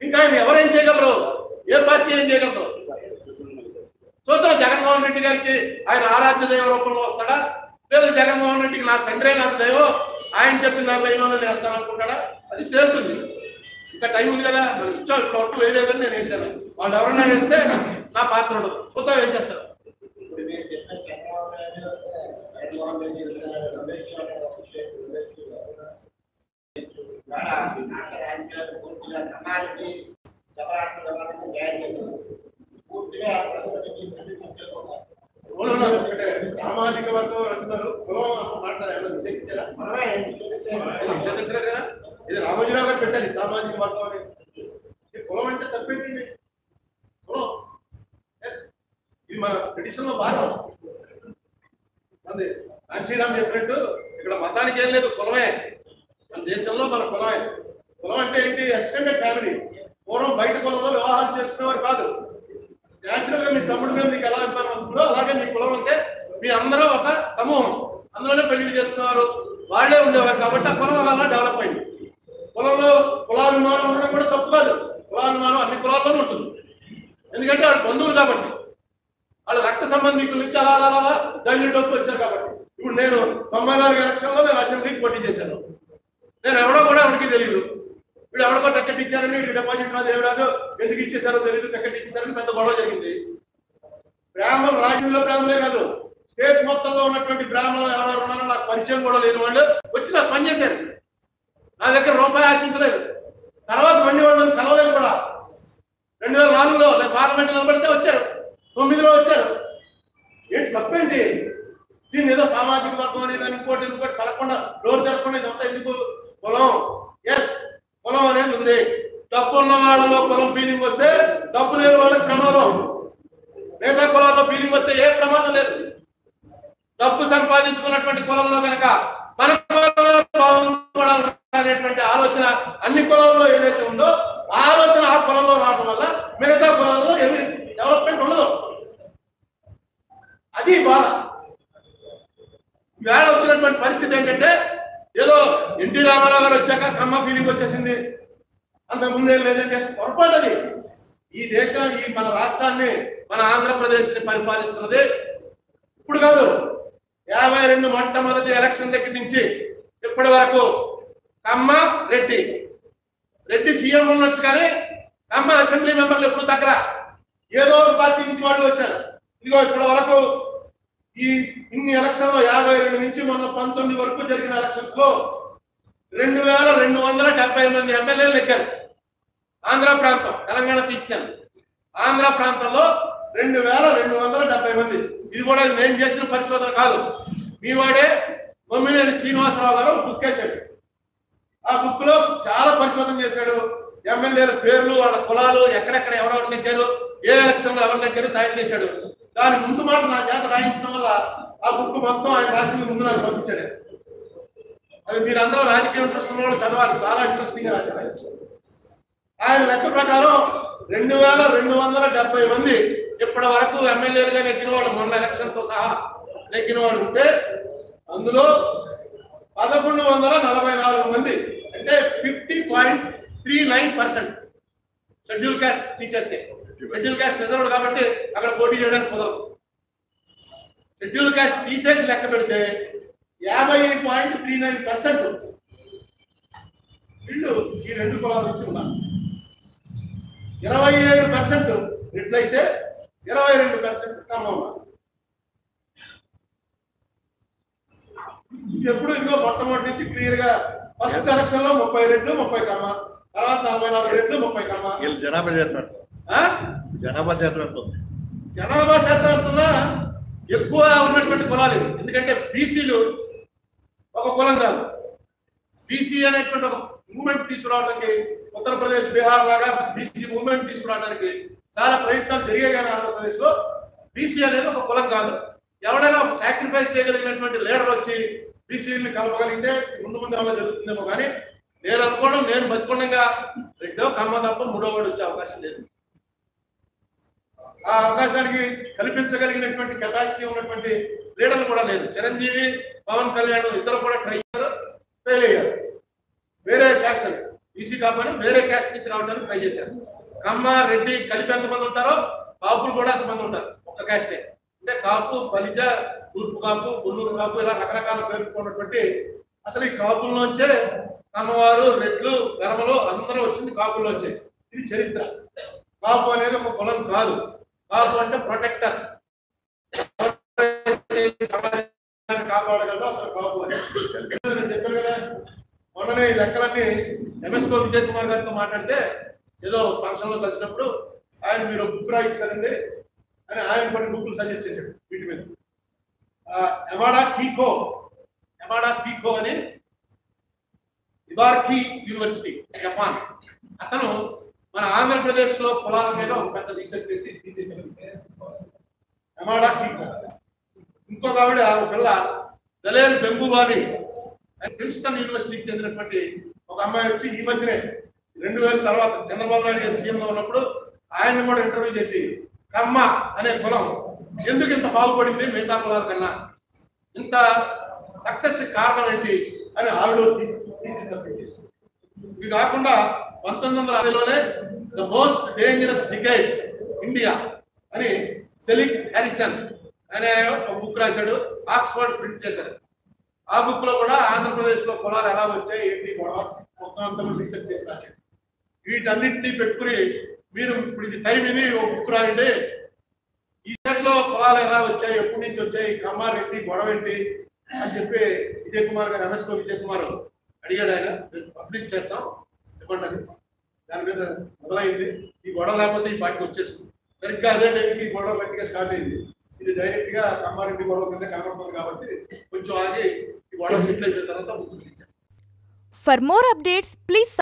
ఇంకా ఆయన ఎవరేం చేయగలరు ఏ పార్టీ ఏం చేయగలరు చూద్దాం జగన్మోహన్ రెడ్డి గారికి ఆయన ఆరాధ్య దైవ రూపంలో వస్తాడా లేదా జగన్మోహన్ రెడ్డికి నా తండ్రే నాకు దైవం ఆయన చెప్పిన దాని లైన్లోనే వేస్తాను అనుకుంటాడా అది తేలుతుంది ఇంకా టైం ఉంది కదా మరి ఇచ్చా ఇప్పుడు వరకు వేయలేదని నేను వేసాను వాళ్ళు ఎవరన్నా వేస్తే నా పాత్ర ఉండదు చూద్దాం ఏం చేస్తారు ఇప్పుడు మీరు చెప్పిన చంద్రబాబు నాయుడు జగన్మోహన్ రెడ్డి రమేష్ రమేష్ ఇవాళ ఆంధ్ర రాజకీయాలు పూర్తిగా సమాజాన్ని సభాట్లు వ్యవహారాన్ని తయారు చేశారు పూర్తిగా ప్రతిపక్షం ప్రతిపక్షంలో అవును, అవును, ఒకటే. సామాజిక వర్గం అంటున్నారు కులం మాట్లాడారు నిషేధించారా మనమే ఇది నిషేధించలేదు కదా ఇది రామోజీరావు గారు పెట్టాలి సామాజిక వర్గం అని ఈ కులం అంటే తప్పేంటండి కులం Yes. ఇది మన ట్రెడిషన్ లో భాగం అంది శ్రీరామ్ చెప్పినట్టు ఇక్కడ మతానికి ఏం లేదు కులమే మన దేశంలో మన కులమే కులం అంటే ఏంటి ఎక్స్టెండెడ్ ఫ్యామిలీ పూర్వం బయట కులంలో వివాహాలు చేసుకునేవారు కాదు న్యాచురల్ గా మీ తమ్ముడి మీద మీకు ఎలా అభిమానం వస్తుందో అలాగే మీ కులం అంటే మీ అందరూ ఒక సమూహం అందులోనే పెళ్లి చేసుకున్నారు వాళ్ళే ఉండేవారు కాబట్టి ఆ కులం అలా డెవలప్ అయింది కులంలో కులాభిమానం ఉండడం కూడా తప్పు కాదు కులాభిమానం అన్ని కులాల్లోనూ ఉంటుంది ఎందుకంటే వాళ్ళు బంధువులు కాబట్టి వాళ్ళు రక్త సంబంధికుల నుంచి అలా అలా అలా దళితులకు వచ్చారు కాబట్టి ఇప్పుడు నేను తొంభై నాలుగు ఎలక్షన్లో నేను అసెంబ్లీకి పోటీ చేశాను నేను ఎవడో కూడా ఎవరికి తెలియదు వీడు ఎవరికో టికెట్ ఇచ్చారని వీడు డిపాజిట్ రాదు ఏమి రాదు ఎందుకు ఇచ్చేసారో తెలియదు టికెట్ ఇచ్చేసారని పెద్ద గొడవ జరిగింది బ్రాహ్మణులు రాజ్యంలో బ్రాహ్మణులే కాదు స్టేట్ మొత్తంలో ఉన్నటువంటి బ్రాహ్మణులు ఎవరెవరు ఉన్నారో నాకు పరిచయం కూడా లేని వాళ్ళు వచ్చి నాకు పనిచేశారు నా దగ్గర రూపాయి ఆశించలేదు తర్వాత మళ్ళీ వాళ్ళని కలవలేదు కూడా రెండు వేల నాలుగులో నేను పార్లమెంట్ నిలబడితే వచ్చారు తొమ్మిదిలో వచ్చారు ఏంటి తప్పేంటి దీన్ని ఏదో సామాజిక వర్గం అనేది ఇంకోటి ఇంకోటి కలగకుండా డోర్ తెరకుండా ఇదంతా ఎందుకు కులం ఎస్ కులం అనేది ఉంది డబ్బు ఉన్న వాళ్ళలో కులం ఫీలింగ్ వస్తే డబ్బు లేని వాళ్ళకి ప్రమాదం మిగతా కులాల్లో ఫీలింగ్ వస్తే ఏ ప్రమాదం లేదు డబ్బు సంపాదించుకున్నటువంటి కులంలో కనుక మన కులంలో బాగుపడాలి అనేటువంటి ఆలోచన అన్ని కులాల్లో ఏదైతే ఉందో ఆ ఆలోచన ఆ కులంలో రావడం వల్ల మిగతా కులాల్లో ఏమి డెవలప్మెంట్ ఉండదు అది బాధ ఈవేళ వచ్చినటువంటి పరిస్థితి ఏంటంటే ఏదో ఎన్టీ రామారావు గారు వచ్చాక కమ్మ ఫీలింగ్ వచ్చేసింది అంత ముందే లేదంటే పొరపాటు అది ఈ దేశం ఈ మన రాష్ట్రాన్ని మన ఆంధ్రప్రదేశ్ ని పరిపాలిస్తున్నది ఇప్పుడు కాదు యాభై రెండు మొట్టమొదటి ఎలక్షన్ దగ్గర నుంచి ఇప్పటి వరకు కమ్మ రెడ్డి రెడ్డి సీఎం ఉన్నట్టు కానీ కమ్మ అసెంబ్లీ మెంబర్లు ఎప్పుడు తగ్గర ఏదో ఒక పార్టీ నుంచి వాళ్ళు వచ్చారు ఇదిగో ఇప్పటి వరకు ఈ ఇన్ని ఎలక్షన్ లో యాభై రెండు నుంచి మొన్న పంతొమ్మిది వరకు జరిగిన ఎలక్షన్స్ లో రెండు వేల రెండు వందల డెబ్బై మంది ఎమ్మెల్యేలు ఎక్కారు ఆంధ్ర ప్రాంతం తెలంగాణ తీసాను ఆంధ్ర ప్రాంతంలో రెండు వేల రెండు వందల డెబ్బై మంది ఇది కూడా నేను చేసిన పరిశోధన కాదు మీ వాడే బొమ్మినేని శ్రీనివాసరావు గారు బుక్ వేశాడు ఆ బుక్ లో చాలా పరిశోధన చేశాడు ఎమ్మెల్యేల పేర్లు వాళ్ళ కులాలు ఎక్కడెక్కడ ఎవరెవరు నెగ్గారు ఏ ఎలక్షన్ లో ఎవరు నెగ్గారు తయారు చేశాడు దాని ముందు మాట నా చేత రాయించడం వల్ల ఆ బుక్ మొత్తం ఆయన రాసిన ముందు నాకు పంపించాడు అది మీరందరూ రాజకీయ ఇంట్రెస్ట్ ఉన్న వాళ్ళు చదవాలి చాలా ఇంట్రెస్టింగ్ గా రాశాడు ఆయన. ఆయన లెక్క ప్రకారం రెండు వేల రెండు వందల డెబ్బై మంది ఇప్పటి వరకు ఎమ్మెల్యేలుగా నెగ్గిన వాళ్ళు మొన్న ఎలక్షన్ తో సహా నెగ్గిన వాళ్ళు ఉంటే అందులో పదకొండు వందల నలభై నాలుగు మంది అంటే fifty point three nine percent schedule caste తీసేస్తే షెడ్యూల్ క్యాస్ట్ రిజర్వ్డ్ కాబట్టి అక్కడ పోటీ చేయడానికి కుదరదు షెడ్యూల్ క్యాస్ట్ తీసేసి లెక్క పెడితే యాభై పాయింట్ త్రీ నైన్ పర్సెంట్ వీళ్ళు ఈ రెండు కులాల నుంచి ఉన్నారు ఇరవై ఏడు పర్సెంట్ రెడ్లయితే ఇరవై రెండు పర్సెంట్ కమ్మ ఉన్నారు ఎప్పుడు ఇదిగో మొట్టమొదటి నుంచి క్లియర్ గా ఫస్ట్ ఎలక్షన్ లో ముప్పై రెడ్లు ముప్పై కమ్మ తర్వాత నలభై నాలుగు రెడ్లు ముప్పై కమ్మ వీళ్ళు జనాభా శాతం ఆ? జనాభా శాతం ఎంత ఉంది జనాభా శాతం ఎంతున్నా ఎక్కువ ఉన్నటువంటి కులాలు ఇవి ఎందుకంటే బీసీలు ఒక కులం కాదు బీసీ అనేటువంటి ఒక మూమెంట్ తీసుకురావడానికి ఉత్తరప్రదేశ్ బీహార్ లాగా బీసీ మూమెంట్ తీసుకురావడానికి చాలా ప్రయత్నాలు జరిగాయి కానీ ఆంధ్రప్రదేశ్ లో బీసీ అనేది ఒక కులం కాదు ఎవడైనా ఒక సాక్రిఫైస్ చేయగలిగినటువంటి లీడర్ వచ్చి బీసీని కలపగలిగితే ముందు ముందు అలా జరుగుతుందేమో కానీ నేను అనుకోవడం నేను బతికుండగా రెండో కమ్మ తప్ప మూడో వాడు వచ్చే అవకాశం లేదు ఆ అవకాశానికి కల్పించగలిగినటువంటి కెపాసిటీ ఉన్నటువంటి లీడర్లు కూడా లేదు చిరంజీవి పవన్ కళ్యాణ్ ఇద్దరు కూడా ట్రై చేశారు ఫెయిల్ అయ్యారు వేరే క్యాస్ట్ బీసీ కాకపోయినా వేరే క్యాస్ట్ నుంచి రావడానికి ట్రై చేశారు కమ్మ రెడ్డి కలిపి ఎంతమంది ఉంటారో కాపులు కూడా అంతమంది ఉంటారు ఒక్క క్యాస్టే అంటే కాపు బలిజ తూర్పు కాపు గుల్లూరు కాపు ఇలా రకరకాల పేర్లు ఉన్నటువంటి అసలు ఈ కాపుల్లోంచే కమ్మవారు రెడ్లు గరమలు అందరూ వచ్చింది కాపుల్లోంచే ఇది చరిత్ర కాపు అనేది ఒక కులం కాదు కాపు అంటే ప్రొటెక్టర్ సమాజాన్ని కాపాడగలరు అతను కాపు అని నేను చెప్పాను కదా మొన్ననే ఈ లెక్కలన్నీ ఎంఎస్కో విజయ్ కుమార్ గారితో మాట్లాడితే ఏదో ఫంక్షన్ లో కలిసినప్పుడు ఆయన మీరు బుక్ రాయొచ్చు కదండి అని ఆయన కొన్ని బుక్లు సజెస్ట్ చేశాడు వీటి మీద ఆ, ఎమాడా కీకో ఎమాడా కీకో అని ఇబార్కి యూనివర్సిటీ జపాన్ అతను మన ఆంధ్రప్రదేశ్ లో కులాల మీద ఒక పెద్ద రీసెర్చ్ చేసి తీసేసాడు ఎమాడా కీకో ఇంకొక ఆవిడ ఒక పిల్ల దలేల్ బెంబువారి ప్రిన్స్టన్ యూనివర్సిటీకి చెందినటువంటి ఒక అమ్మాయి వచ్చి ఈ మధ్యనే రెండు వేల తర్వాత చంద్రబాబు నాయుడు గారు సీఎం గా ఉన్నప్పుడు ఆయన కూడా ఇంటర్వ్యూ చేసి కమ్మ అనే కులం ఎందుకు ఇంత బాగుపడింది మిగతా కులాల కన్నా ఇంత సక్సెస్ కారణం ఏంటి అని ఆవిడ తీసి సబ్మిట్ చేసింది ఇవి కాకుండా పంతొమ్మిది వందల అరవైలోనే the most dangerous decades India అని సెలిక్ హ్యారిసన్ అనే ఒక బుక్ రాశాడు ఆక్స్ఫర్డ్ ప్రింట్ చేశారు ఆ బుక్ లో కూడా ఆంధ్రప్రదేశ్ లో కులాలు ఎలా వచ్చాయి ఏంటి గొడవ మొత్తం అంతా రీసెర్చ్ చేసి రాశాడు వీటన్నింటినీ పెట్టుకుని మీరు ఇప్పుడు ఇది టైం ఇది ఒక బుక్ రాయండి ఈ స్టేట్ లో కులాలు ఎలా వచ్చాయి ఎప్పటి నుంచి వచ్చాయి కమ్మారెడ్డి గొడవ ఏంటి అని చెప్పి విజయ్ కుమార్ గారు ఎంఎస్కో విజయ్ కుమార్ అడిగాడు ఆయన పబ్లిష్ చేస్తాం చెప్పండి దాని మీద మొదలైంది ఈ గొడవ లేకపోతే ఈ పార్టీకి వచ్చేస్తుంది సరిగ్గా అదే టైంకి ఈ గొడవ గట్టిగా స్టార్ట్ అయింది ఇది డైరెక్ట్ గా కమ్మారెడ్డి గొడవ కింద కనబడుతుంది కాబట్టి కొంచెం ఆగి ఈ గొడవ సెటిల్ అయిపోయిన తర్వాత ముందుకు ఇచ్చేస్తాం For more updates, please